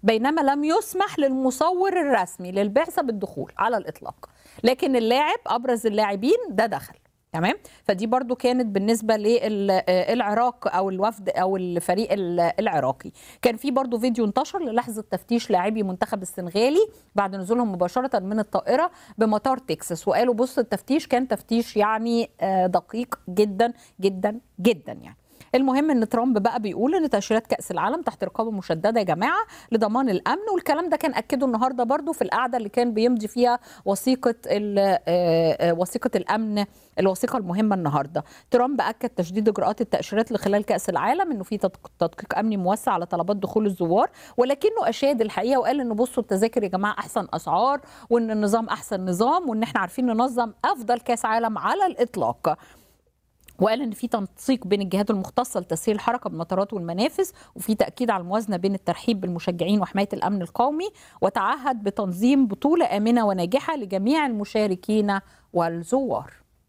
بينما لم يسمح للمصور الرسمي للبعثه بالدخول على الاطلاق لكن اللاعب ابرز اللاعبين ده دخل تمام فدي برضو كانت بالنسبة للعراق أو الوفد أو الفريق العراقي كان في برضو فيديو انتشر للحظة تفتيش لاعبي منتخب السنغالي بعد نزولهم مباشرة من الطائرة بمطار تكساس وقالوا بص التفتيش كان تفتيش يعني دقيق جدا جدا جدا يعني المهم ان ترامب بقى بيقول ان تاشيرات كاس العالم تحت رقابه مشدده يا جماعه لضمان الامن والكلام ده كان اكده النهارده برضو في القعده اللي كان بيمضي فيها وثيقه وثيقه الامن الوثيقه المهمه النهارده ترامب اكد تشديد اجراءات التاشيرات لخلال كاس العالم انه في تدقيق امني موسع على طلبات دخول الزوار ولكنه اشاد الحقيقه وقال انه بصوا التذاكر يا جماعه احسن اسعار وان النظام احسن نظام وان احنا عارفين ننظم افضل كاس عالم على الاطلاق وقال ان في تنسيق بين الجهات المختصه لتسهيل الحركه بالمطارات والمنافذ وفي تاكيد على الموازنه بين الترحيب بالمشجعين وحمايه الامن القومي وتعهد بتنظيم بطوله امنه وناجحه لجميع المشاركين والزوار.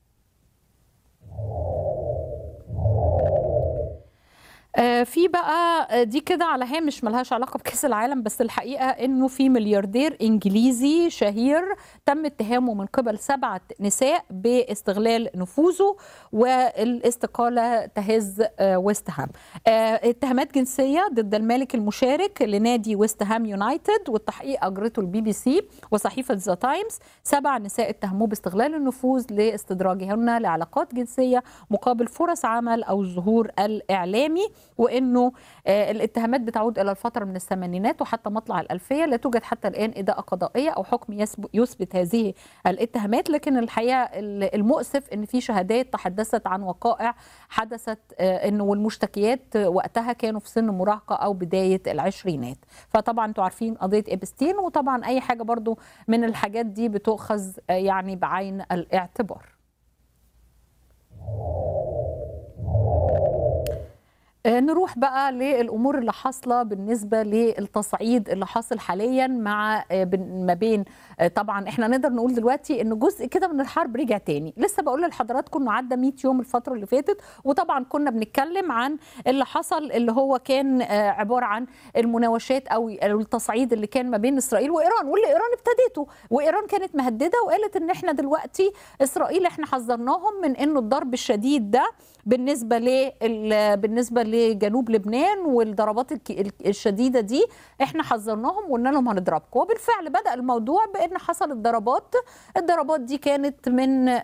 في بقى دي كده على هامش ملهاش علاقه بكاس العالم بس الحقيقه انه في ملياردير انجليزي شهير تم اتهامه من قبل سبعه نساء باستغلال نفوذه والاستقاله تهز ويست هام. اتهامات جنسيه ضد المالك المشارك لنادي ويست هام يونايتد والتحقيق اجرته البي بي سي وصحيفه ذا تايمز سبع نساء اتهموه باستغلال النفوذ لاستدراجهن لعلاقات جنسيه مقابل فرص عمل او الظهور الاعلامي وانه الاتهامات بتعود الى الفتره من الثمانينات وحتى مطلع الالفيه لا توجد حتى الان اداءه قضائيه او حكم يثبت هذه الاتهامات لكن الحقيقه المؤسف ان في شهادات تحدثت عن وقائع حدثت انه والمشتكيات وقتها كانوا في سن مراهقه او بدايه العشرينات فطبعا انتوا عارفين قضيه ابستين وطبعا اي حاجه برضو من الحاجات دي بتؤخذ يعني بعين الاعتبار نروح بقى للامور اللي حاصله بالنسبه للتصعيد اللي حاصل حاليا مع ما بين طبعا احنا نقدر نقول دلوقتي ان جزء كده من الحرب رجع تاني لسه بقول لحضراتكم انه عدى 100 يوم الفتره اللي فاتت وطبعا كنا بنتكلم عن اللي حصل اللي هو كان عباره عن المناوشات او التصعيد اللي كان ما بين اسرائيل وايران واللي ايران ابتدته وايران كانت مهدده وقالت ان احنا دلوقتي اسرائيل احنا حذرناهم من انه الضرب الشديد ده بالنسبه ل بالنسبه لجنوب لبنان والضربات الشديده دي احنا حذرناهم وقلنا لهم هنضربكم وبالفعل بدا الموضوع بان حصلت ضربات الضربات دي كانت من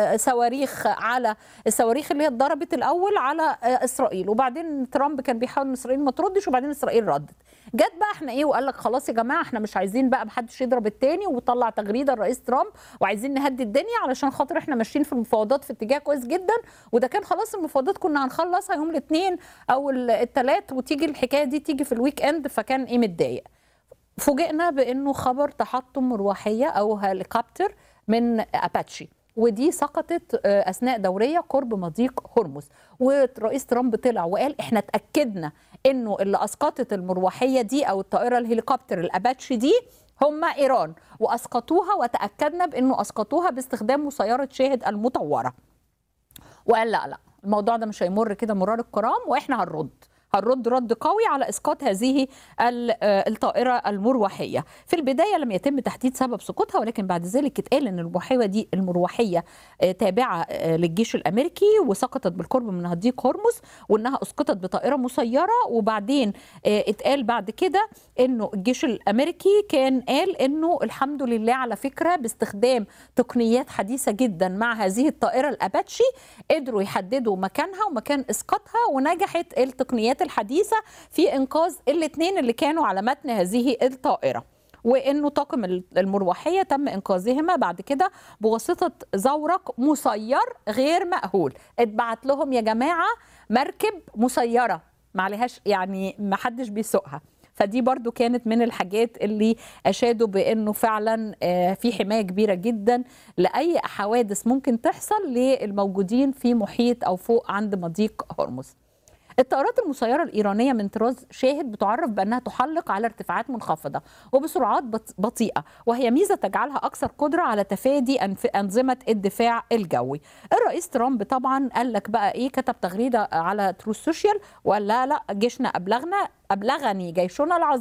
صواريخ على الصواريخ اللي هي اتضربت الاول على اسرائيل وبعدين ترامب كان بيحاول ان اسرائيل ما تردش وبعدين اسرائيل ردت جت بقى احنا ايه وقال لك خلاص يا جماعه احنا مش عايزين بقى محدش يضرب التاني وطلع تغريده الرئيس ترامب وعايزين نهدي الدنيا علشان خاطر احنا ماشيين في المفاوضات في اتجاه كويس جدا وده كان خلاص المفاوضات كنا هنخلصها يوم الاثنين او الثلاث وتيجي الحكايه دي تيجي في الويك اند فكان ايه متضايق فوجئنا بانه خبر تحطم مروحيه او هليكوبتر من اباتشي ودي سقطت اثناء دوريه قرب مضيق هرمز ورئيس ترامب طلع وقال احنا اتاكدنا انه اللي اسقطت المروحيه دي او الطائره الهليكوبتر الاباتشي دي هم ايران واسقطوها وتاكدنا بانه اسقطوها باستخدام مسيره شاهد المطوره وقال لا لا الموضوع ده مش هيمر كده مرار الكرام واحنا هنرد هنرد رد قوي على اسقاط هذه الطائره المروحيه. في البدايه لم يتم تحديد سبب سقوطها ولكن بعد ذلك اتقال ان المروحيه دي المروحيه تابعه للجيش الامريكي وسقطت بالقرب من مضيق هرمز وانها اسقطت بطائره مسيره وبعدين اتقال بعد كده انه الجيش الامريكي كان قال انه الحمد لله على فكره باستخدام تقنيات حديثه جدا مع هذه الطائره الاباتشي قدروا يحددوا مكانها ومكان اسقاطها ونجحت التقنيات الحديثه في انقاذ الاثنين اللي كانوا على متن هذه الطائره وانه طاقم المروحيه تم انقاذهما بعد كده بواسطه زورق مسير غير مأهول اتبعت لهم يا جماعه مركب مسيره ما عليهاش يعني ما حدش بيسوقها فدي برضو كانت من الحاجات اللي اشادوا بانه فعلا في حمايه كبيره جدا لاي حوادث ممكن تحصل للموجودين في محيط او فوق عند مضيق هرمز الطائرات المسيرة الإيرانية من طراز شاهد بتعرف بأنها تحلق على ارتفاعات منخفضة وبسرعات بطيئة وهي ميزة تجعلها أكثر قدرة على تفادي أنظمة الدفاع الجوي الرئيس ترامب طبعا قال لك بقى إيه كتب تغريدة على تروس سوشيال وقال لا لا جيشنا أبلغنا أبلغني جيشنا العظيم